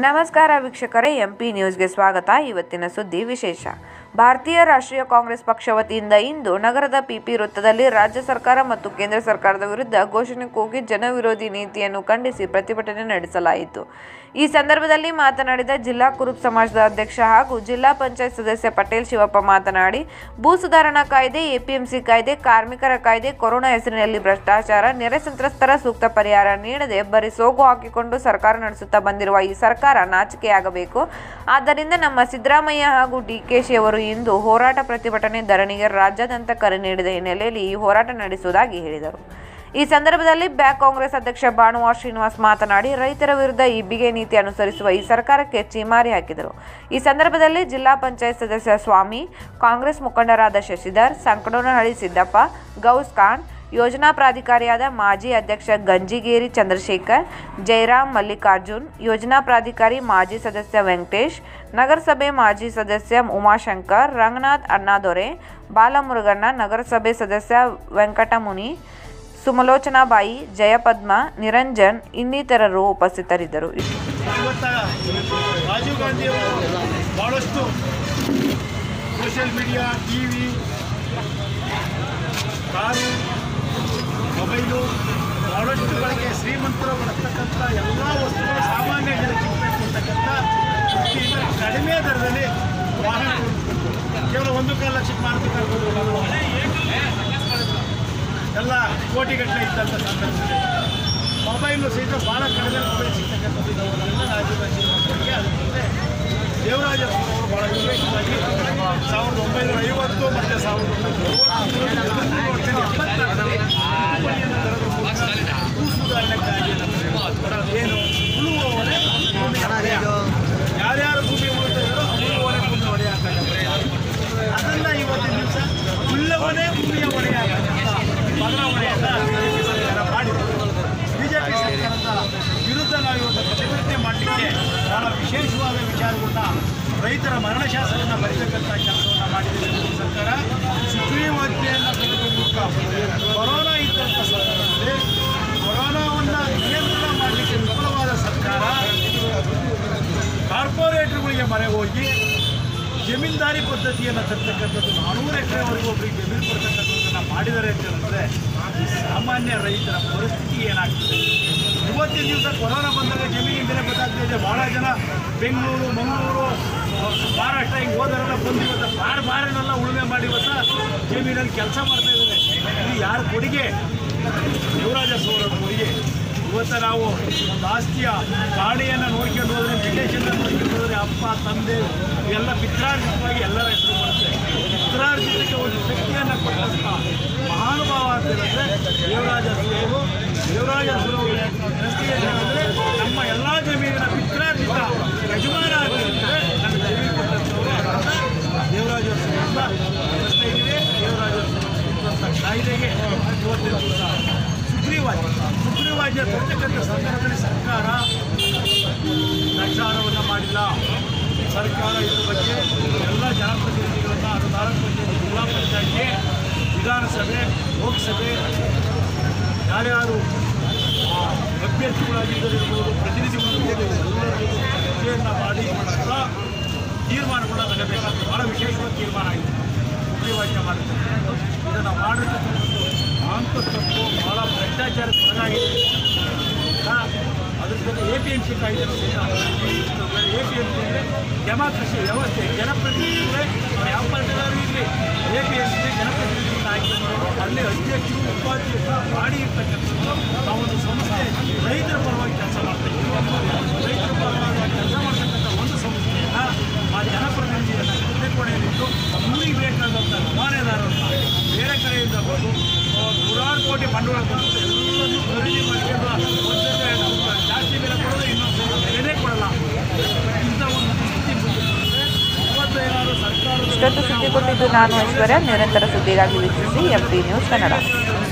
ನಮಸ್ಕಾರ ವೀಕ್ಷಕರೇ ಎಂಪಿ ನ್ಯೂಸ್ಗೆ ಸ್ವಾಗತ ಇವತ್ತಿನ ಸುದ್ದಿ ವಿಶೇಷ ಭಾರತೀಯ ರಾಷ್ಟ್ರೀಯ ಕಾಂಗ್ರೆಸ್ ಪಕ್ಷ ವತಿಯಿಂದ ಇಂದು ನಗರದ ಪಿಪಿ ವೃತ್ತದಲ್ಲಿ ರಾಜ್ಯ ಸರ್ಕಾರ ಮತ್ತು ಕೇಂದ್ರ ಸರ್ಕಾರದ ವಿರುದ್ಧ ಘೋಷಣೆ ಕೂಗಿ ಜನವಿರೋಧಿ ನೀತಿಯನ್ನು ಖಂಡಿಸಿ ಪ್ರತಿಭಟನೆ ನಡೆಸಲಾಯಿತು ಈ ಸಂದರ್ಭದಲ್ಲಿ ಮಾತನಾಡಿದ ಜಿಲ್ಲಾ ಕುರುಬ್ ಸಮಾಜದ ಅಧ್ಯಕ್ಷ ಹಾಗೂ ಜಿಲ್ಲಾ ಪಂಚಾಯತ್ ಸದಸ್ಯ ಪಟೇಲ್ ಶಿವಪ್ಪ ಮಾತನಾಡಿ ಭೂ ಸುಧಾರಣಾ ಕಾಯ್ದೆ ಎಪಿಎಂಸಿ ಕಾಯ್ದೆ ಕಾರ್ಮಿಕರ ಕಾಯ್ದೆ ಕೊರೋನಾ ಹೆಸರಿನಲ್ಲಿ ಭ್ರಷ್ಟಾಚಾರ ನೆರೆ ಸಂತ್ರಸ್ತರ ಸೂಕ್ತ ಪರಿಹಾರ ನೀಡದೆ ಬರೀ ಸೋಗು ಹಾಕಿಕೊಂಡು ಸರ್ಕಾರ ನಡೆಸುತ್ತಾ ಬಂದಿರುವ ಈ ಸರ್ಕಾರ ನಾಚಿಕೆಯಾಗಬೇಕು ಆದ್ದರಿಂದ ನಮ್ಮ ಸಿದ್ದರಾಮಯ್ಯ ಹಾಗೂ ಡಿಕೆಶಿ ಅವರು ಇಂದು ಹೋರಾಟ ಪ್ರತಿಭಟನೆ ಧರಣಿಗೆ ರಾಜ್ಯಾದ್ಯಂತ ಕರೆ ನೀಡಿದ ಹಿನ್ನೆಲೆಯಲ್ಲಿ ಈ ಹೋರಾಟ ನಡೆಸುವುದಾಗಿ ಹೇಳಿದರು ಈ ಸಂದರ್ಭದಲ್ಲಿ ಬ್ಯಾಕ್ ಕಾಂಗ್ರೆಸ್ ಅಧ್ಯಕ್ಷ ಭಾನುವಾರ್ ಶ್ರೀನಿವಾಸ್ ಮಾತನಾಡಿ ರೈತರ ವಿರುದ್ಧ ಇಬ್ಬಿಗೆ ನೀತಿ ಅನುಸರಿಸುವ ಈ ಸರ್ಕಾರಕ್ಕೆ ಚೀಮಾರಿ ಹಾಕಿದರು ಈ ಸಂದರ್ಭದಲ್ಲಿ ಜಿಲ್ಲಾ ಪಂಚಾಯತ್ ಸದಸ್ಯ ಸ್ವಾಮಿ ಕಾಂಗ್ರೆಸ್ ಮುಖಂಡರಾದ ಶಶಿಧರ್ ಸಂಕಡೋನಹಳ್ಳಿ ಸಿದ್ದಪ್ಪ ಗೌಸ್ ಖಾನ್ ಯೋಜನಾ ಪ್ರಾಧಿಕಾರಿಯಾದ ಮಾಜಿ ಅಧ್ಯಕ್ಷ ಗಂಜಿಗೇರಿ ಚಂದ್ರಶೇಖರ್ ಜಯರಾಮ್ ಮಲ್ಲಿಕಾರ್ಜುನ್ ಯೋಜನಾ ಪ್ರಾಧಿಕಾರಿ ಮಾಜಿ ಸದಸ್ಯ ವೆಂಕಟೇಶ್ ನಗರಸಭೆ ಮಾಜಿ ಸದಸ್ಯ ಉಮಾಶಂಕರ್ ರಂಗನಾಥ್ ಅಣ್ಣಾದೊರೆ ಬಾಲಮುರುಗಣ್ಣ ನಗರಸಭೆ ಸದಸ್ಯ ವೆಂಕಟಮುನಿ ಸುಮಲೋಚನಾಬಾಯಿ ಜಯಪದ್ಮ ನಿರಂಜನ್ ಇನ್ನಿತರರು ಉಪಸ್ಥಿತರಿದ್ದರು ಇವತ್ತ ರಾಜೀವ್ ಗಾಂಧಿಯವರು ಭಾಳಷ್ಟು social media TV car mobile ಭಾಳಷ್ಟು ಬಳಕೆ ಶ್ರೀಮಂತರು ಬಳಸ್ತಕ್ಕಂಥ ಎಲ್ಲ ವಸ್ತುಗಳು ಸಾಮಾನ್ಯ ಜನಕ್ಕೆ ಸಿಗಬೇಕು ಅಂತಕ್ಕಂಥ ದೃಷ್ಟಿಯಿಂದ ಕಡಿಮೆ ದರದಲ್ಲಿ ವಾಹನ ಕೇವಲ ಒಂದು ಕಾಲು ಲಕ್ಷಕ್ಕೆ ಮಾರಬೇಕಾಗ್ಬೋದು ಎಲ್ಲ ಕೋಟಿಗಟ್ಟಲೆ ಇದ್ದಂಥ ಸಂದರ್ಭದಲ್ಲಿ ಮೊಬೈಲು ಸಹಿತ ಭಾಳ ಕಡಿಮೆ ಮೊಬೈಲ್ ಸಿಗ್ತಕ್ಕಂಥದ್ದು ಇರೋದ್ರಿಂದ ರಾಜೀವ್ ಶ್ರೀಮಂತರಿಗೆ ಅದ್ರ ಜೊತೆ ದೇವರಾಜ ಅವರು ಭಾಳ ವಿಶೇಷವಾಗಿ ಸಾವಿರದ ಒಂಬೈನೂರ ಐವತ್ತು ಮತ್ತು ಸಾವಿರದ ಒಂಬೈನೂರ ಎಪ್ಪತ್ತಾರರಲ್ಲಿ ತಿದ್ದುಪಡಿಯನ್ನು ತರೋದ್ರ ಮೂಲಕ ಭೂ ಸುಧಾರಣೆ ಕಾಯ್ದೆ ಏನು ಉಳುವವನೇ ಭೂಮಿ ಒಡೆಯ. ಯಾರ್ಯಾರು ಭೂಮಿ ಉಳಿತಾರೋ ಉಳುವವನೇ ಭೂಮಿ ಒಡೆಯ ಅದನ್ನ ಇವತ್ತಿನ ದಿವಸ ಉಳ್ಳವನೇ ಭೂಮಿಯ ಒಡೆಯ ಬದಲಾವಣೆಯನ್ನ ಬಿಜೆಪಿ ಸರ್ಕಾರ ಮಾಡಿದೆ ಬಿಜೆಪಿ ಸರ್ಕಾರದ ವಿರುದ್ಧ ನಾವು ಇವತ್ತು ಪ್ರತಿಭಟನೆ ಮಾಡಲಿಕ್ಕೆ ಬಹಳ ವಿಶೇಷವಾದ ವಿಚಾರಗಳನ್ನ ರೈತರ ಮರಣ ಶಾಸನವನ್ನು ಬರೀತಕ್ಕಂಥ ಕೆಲಸವನ್ನು ಮಾಡಿದೆ ಬಿಜೆಪಿ ಸರ್ಕಾರ ಸುಗ್ರೀವಾಜ್ಞೆಯನ್ನು ತೆಗೆದು ಮೂಲಕ ಕೊರೋನಾ ಇದ್ದಂಥ ಸಂದರ್ಭದಲ್ಲಿ ಕೊರೋನಾವನ್ನು ನಿಯಂತ್ರಣ ಮಾಡಲಿಕ್ಕೆ ವಿಫಲವಾದ ಸರ್ಕಾರ ಕಾರ್ಪೊರೇಟರ್ಗಳಿಗೆ ಮನೆ ಹೋಗಿ ಜಮೀನ್ದಾರಿ ಪದ್ಧತಿಯನ್ನು ತರ್ತಕ್ಕಂಥದ್ದು ನಾನೂರು ಎಕರೆವರೆಗೂ ಒಬ್ಬರಿಗೆ ಜಮೀನು ಕೊಡ್ತಕ್ಕಂಥದ್ದನ್ನು ಮಾಡಿದ್ದಾರೆ ಅಂತ ಹೇಳಿದ್ರೆ ಈ ಸಾಮಾನ್ಯ ರೈತರ ಪರಿಸ್ಥಿತಿ ಏನಾಗ್ತದೆ ಇವತ್ತಿನ ದಿವಸ ಕೊರೋನಾ ಬಂದಾಗ ಜಮೀನಿಂದಲೇ ಗೊತ್ತಾಗ್ತಾ ಇದೆ ಭಾಳ ಜನ ಬೆಂಗಳೂರು ಮಂಗಳೂರು ಮಹಾರಾಷ್ಟ್ರ ಹಿಂಗೆ ಹೋದರೆಲ್ಲ ಬಂದು ಇವತ್ತು ಬಾರ್ ಬಾರನ್ನೆಲ್ಲ ಉಳುಮೆ ಮಾಡಿ ಇವತ್ತು ಜಮೀನಲ್ಲಿ ಕೆಲಸ ಮಾಡ್ತಾ ಇದ್ದಾರೆ ಇದು ಯಾರ ಕೊಡುಗೆ ಯುವರಾಜ ಸೌರರ ಕೊಡುಗೆ ಇವತ್ತು ನಾವು ಒಂದು ಆಸ್ತಿಯ ಗಾಳಿಯನ್ನು ನೋಡ್ಕೊಂಡು ಹೋದ್ರೆ ರಿಲೇಷನ್ನ ನೋಡ್ಕೊಂಡು ಹೋದ್ರೆ ಅಪ್ಪ ತಂದೆ ಇವೆಲ್ಲ ಪಿತ್ರಾರ್ಜಿತವಾಗಿ ಎಲ್ಲರ ಹೆಸರು ಬರುತ್ತೆ ಪಿತ್ರಾರ್ಜಿತಕ್ಕೆ ಒಂದು ಶಕ್ತಿಯನ್ನು ಕೊಟ್ಟಂಥ ಮಹಾನುಭಾವ ಅಂತ ಹೇಳಿದ್ರೆ ದೇವರಾಜ ಸುರವರು ದೇವರಾಜ ಸುರವರು ಅಂದರೆ ನಮ್ಮ ಎಲ್ಲ ಜಮೀನಿನ ಪಿತ್ರಾರ್ಜಿತ ಯಜಮಾನ ಆಗಿದ್ರೆ ನನ್ನ ಜಮೀನು ಕೊಟ್ಟಂಥವ್ರು ಅದರಿಂದ ದೇವರಾಜ ಸುರವರಿಂದ ಪ್ರಶ್ನೆ ಇದೆ ದೇವರಾಜ ಸುರವಂಥ ಕಾಯ್ದೆಗೆ ಇವತ್ತಿನ ದಿವಸ ಸುಗ್ರೀವಾಜ್ಞೆ ಸುಗ್ರೀವಾಜ್ಞೆ ತರ್ತಕ್ಕಂಥ ಸಂದರ್ಭದಲ್ಲಿ ಸರ್ಕಾರ ಪ್ರಚಾರವನ್ನು ಮಾಡಿಲ್ಲ ಸರ್ಕಾರ ಇದ್ರ ಬಗ್ಗೆ ಎಲ್ಲ ಜನಪ್ರತಿನಿಧಿಗಳನ್ನು ಅದು ತಾಲೂಕು ಪಂಚಾಯತ್ ಜಿಲ್ಲಾ ಪಂಚಾಯತ್ಗೆ ವಿಧಾನಸಭೆ ಲೋಕಸಭೆ ಯಾರ್ಯಾರು ಆ, ಅಭ್ಯರ್ಥಿಗಳಾಗಿದ್ದರಿರ್ಬೋದು ಪ್ರತಿನಿಧಿಗಳಿರ್ಬೋದು ಎಲ್ಲರಿಗೂ ಚರ್ಚೆಯನ್ನು ಮಾಡಿ ಕೂಡ ತೀರ್ಮಾನಗಳನ್ನ ತಗೋಬೇಕಾಗ್ತದೆ ಭಾಳ ವಿಶೇಷವಾದ ತೀರ್ಮಾನ ಆಗಿದೆ ಸುಗ್ರೀವಾಜ್ಞೆ ಮಾಡುತ್ತೆ ಇದನ್ನು ಮಾಡಿರ್ತಕ್ಕಂಥದ್ದು ಆಂತ ತಪ್ಪು ಭಾಳ ಭ್ರಷ್ಟಾಚಾರಕ್ಕೆ ಒಳಗಾಗಿದೆ ಆ, ಅದ್ರ ಜೊತೆ ಎ ಪಿ ಎಂ ಸಿ ಕಾಯ್ದೆ ಎ ಪಿ ಎಂ ಸಿ ಅಂದರೆ ಡೆಮಾಕ್ರಸಿ ವ್ಯವಸ್ಥೆ ಜನಪ್ರತಿನಿಧಿಗಳೇ ಅವ್ರು ಯಾವ ಪಾರ್ಟಿಗಾರು ಇರಲಿ ಎ ಪಿ ಎಂ ಸಿ ಜನಪ್ರತಿನಿಧಿಗಳನ್ನ ಆಯ್ಕೆ ಮಾಡೋರು ಅಲ್ಲಿ ಅಧ್ಯಕ್ಷರು ಉಪಾಧ್ಯಕ್ಷರು ಮಾಡಿ ಇರ್ತಕ್ಕಂಥದ್ದು ನಾವೊಂದು ಸಂಸ್ಥೆ ರೈತರ ಪರವಾಗಿ ಕೆಲಸ ಮಾಡ್ತಾ ಇದ್ದೀವಿ ರೈತರ ಪರವಾಗಿ ಕೆಲಸ ಮಾಡ್ತಕ್ಕಂಥ ಒಂದು ಸಂಸ್ಥೆಯನ್ನು ಆ ಜನಪ್ರತಿನಿಧಿಯನ್ನು ನಿರ್ದೇಶನೆಯಲ್ಲಿಟ್ಟು ಊರಿಗೆ ಬೇಕಾದಂಥ ರವಾನೆದಾರರನ್ನ ಬೇರೆ ಕಡೆಯಿಂದ ಬಂದು ಆ, ನೂರಾರು ಕೋಟಿ ಬಂಡವಾಳ ಬಂದು ಎಲ್ಲದನ್ನು ಖರೀದಿ ಮಾಡ್ಕೊಂಡು ಒಂದ್ಸರಿ ಜಾಸ್ತಿ ಬೆಲೆ ಕೊಡೋದು ಇನ್ನೊಂದು ಸರಿ ಬೆಲೆನೇ ಕೊಡಲ್ಲ ಇಂಥ ಒಂದು ಸ್ಥಿತಿ ಬಂದಿರ್ತದೆ ಇವತ್ತು ಏನಾದರೂ ಸರ್ಕಾರದ ಇಷ್ಟೊತ್ತು ಸುದ್ದಿ ಕೊಟ್ಟಿದ್ದು ನಾನು ಐಶ್ವರ್ಯ ನಿರಂತರ ಸುದ್ದಿಗಾಗಿ ವೀಕ್ಷಿಸಿ ಎಂಪಿ ನ್ಯೂಸ್ ಕನ್ನಡ